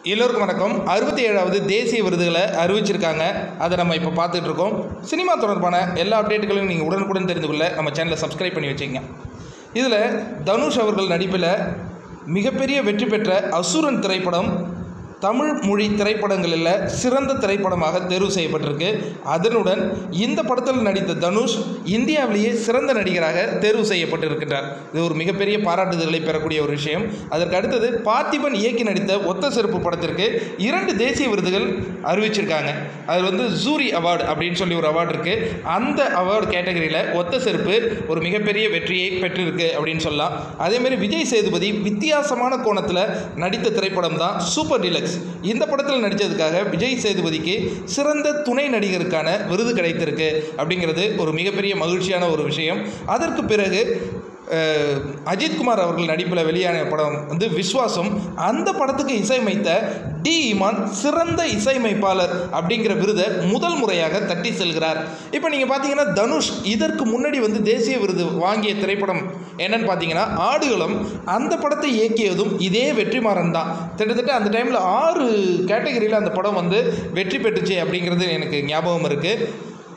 எல்லோருக்கும் வணக்கம் அறுபத்தி ஏழாவது தேசிய விருதுகளை அறிவிச்சிருக்காங்க அதை நம்ம இப்போ பார்த்துட்டு இருக்கோம் சினிமா தொடர்பான எல்லா அப்டேட்டுகளையும் நீங்கள் உடனுக்குடன் தெரிந்து கொள்ள நம்ம சேனலை சப்ஸ்கிரைப் பண்ணி வச்சுக்கங்க இதில் தனுஷ் அவர்கள் நடிப்பில் மிகப்பெரிய வெற்றி பெற்ற அசுரன் திரைப்படம் தமிழ் மொழி திரைப்படங்களில் சிறந்த திரைப்படமாக தேர்வு செய்யப்பட்டிருக்கு அதனுடன் இந்த படத்தில் நடித்த தனுஷ் இந்தியாவிலேயே சிறந்த நடிகராக தேர்வு செய்யப்பட்டிருக்கின்றார் இது ஒரு மிகப்பெரிய பாராட்டுதல்களை பெறக்கூடிய ஒரு விஷயம் அதற்கு அடுத்தது பார்த்திபன் இயக்கி நடித்த ஒத்த செருப்பு படத்திற்கு இரண்டு தேசிய விருதுகள் அறிவிச்சிருக்காங்க அதில் வந்து ஜூரி அவார்டு அப்படின்னு சொல்லி ஒரு அவார்டு இருக்குது அந்த அவார்டு கேட்டகரியில் ஒத்த செருப்பு ஒரு மிகப்பெரிய வெற்றியை பெற்றிருக்கு அப்படின்னு சொல்லலாம் அதேமாரி விஜய் சேதுபதி வித்தியாசமான கோணத்தில் நடித்த திரைப்படம் தான் சூப்பர் டிலக்ஸ் இந்த படத்தில் நடித்ததுக்காக விஜய் சேதுபதிக்கு சிறந்த துணை நடிகருக்கான விருது கிடைத்திருக்கு அப்படிங்கிறது ஒரு மிகப்பெரிய மகிழ்ச்சியான ஒரு விஷயம் அதற்கு பிறகு அஹ், அஜித்குமார் அவர்கள் நடிப்பில் வெளியான படம் வந்து விஸ்வாசம் அந்த படத்துக்கு இசையமைத்த டி இமான் சிறந்த இசையமைப்பாளர் அப்படிங்கிற விருதை முதல் முறையாக தட்டி செல்கிறார் இப்போ நீங்கள் பார்த்தீங்கன்னா தனுஷ் இதற்கு முன்னாடி வந்து தேசிய விருது வாங்கிய திரைப்படம் என்னன்னு பார்த்தீங்கன்னா ஆடுகளம் அந்த படத்தை இயக்கியதும் இதே வெற்றிமாறன் தான் கிட்டத்தட்ட அந்த டைமில் ஆறு கேட்டகரியில் அந்த படம் வந்து வெற்றி பெற்றுச்சு அப்படிங்கிறது எனக்கு ஞாபகம் இருக்குது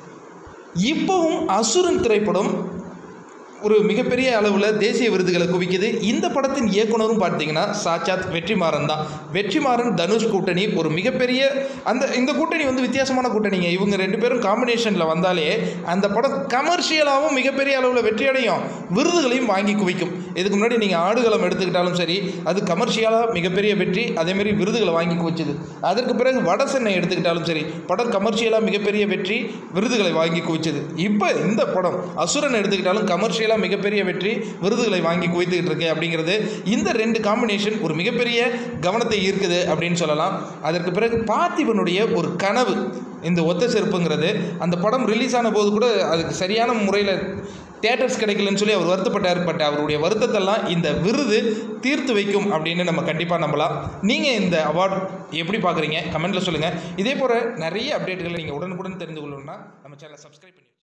இப்போவும் அசுரன் திரைப்படம் ஒரு மிகப்பெரிய அளவில் தேசிய விருதுகளை குவிக்குது இந்த படத்தின் இயக்குனரும் பார்த்தீங்கன்னா சாட்சாத் வெற்றிமாறன் தான் வெற்றிமாறன் தனுஷ் கூட்டணி ஒரு மிகப்பெரிய அந்த இந்த கூட்டணி வந்து வித்தியாசமான கூட்டணிங்க இவங்க ரெண்டு பேரும் காம்பினேஷனில் வந்தாலே அந்த படம் கமர்ஷியலாகவும் மிகப்பெரிய அளவில் வெற்றி அடையும் விருதுகளையும் வாங்கி குவிக்கும் இதுக்கு முன்னாடி நீங்கள் ஆடுகளம் எடுத்துக்கிட்டாலும் சரி அது கமர்ஷியலாக மிகப்பெரிய வெற்றி அதேமாரி விருதுகளை வாங்கி குவிச்சது அதற்கு பிறகு வட சென்னை எடுத்துக்கிட்டாலும் சரி படம் கமர்ஷியலாக மிகப்பெரிய வெற்றி விருதுகளை வாங்கி குவிச்சது இப்போ இந்த படம் அசுரன் எடுத்துக்கிட்டாலும் கமர்ஷியலாக மிகப்பெரிய வெற்றி விருதுகளை வாங்கி குவித்துக்கிட்டு இருக்கு அப்படிங்கிறது இந்த ரெண்டு காம்பினேஷன் ஒரு மிகப்பெரிய கவனத்தை ஈர்க்குது அப்படின்னு சொல்லலாம் அதற்கு பிறகு பார்த்திபனுடைய ஒரு கனவு இந்த ஒத்த செருப்புங்கிறது அந்த படம் ரிலீஸ் ஆன போது கூட அதுக்கு சரியான முறையில் தேட்டர்ஸ் கிடைக்கலன்னு சொல்லி அவர் வருத்தப்பட்டார் பட் அவருடைய வருத்தத்தெல்லாம் இந்த விருது தீர்த்து வைக்கும் அப்படின்னு நம்ம கண்டிப்பாக நம்பலாம் நீங்கள் இந்த அவார்ட் எப்படி பார்க்குறீங்க கமெண்ட்டில் சொல்லுங்கள் இதே போல் நிறைய அப்டேட்டுகளை நீங்கள் உடனுக்குடன் தெரிந்து கொள்ளணும்னா நம்ம சேனலை சப்ஸ்கிரைப் பண்ணி